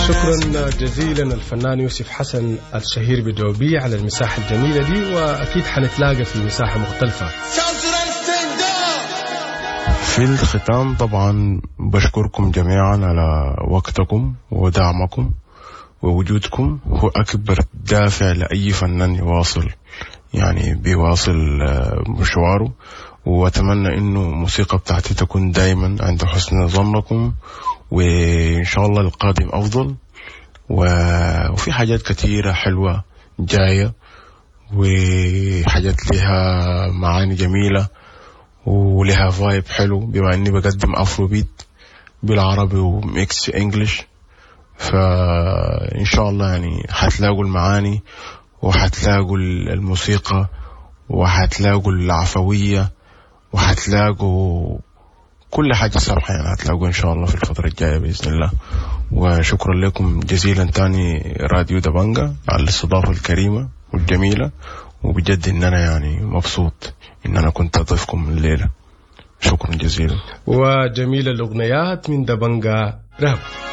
شكرا جزيلا الفنان يوسف حسن الشهير بدوبي على المساحة الجميلة دي وأكيد حنتلاقى في مساحة مختلفة في الختام طبعا بشكركم جميعا على وقتكم ودعمكم ووجودكم هو أكبر دافع لأي فنان يواصل يعني بيواصل مشواره وأتمنى إنه الموسيقى بتاعتي تكون دايما عند حسن ظنكم وإن شاء الله القادم أفضل وفي حاجات كثيرة حلوة جاية وحاجات لها معاني جميلة ولها فايب حلو بما اني بقدم افرو بيت بالعربي وميكس انجلش فان شاء الله يعني حتلاقوا المعاني وحتلاقوا الموسيقى وحتلاقوا العفوية وحتلاقوا كل حاجة صراحة يعني هتلاقوا إن شاء الله في الفترة الجاية بإذن الله وشكرا لكم جزيلا تاني راديو دبنجا على الاستضافة الكريمة والجميلة وبجد إن أنا يعني مبسوط إن أنا كنت أضيفكم الليلة شكرا جزيلا وجميل الأغنيات من دبنجا رهب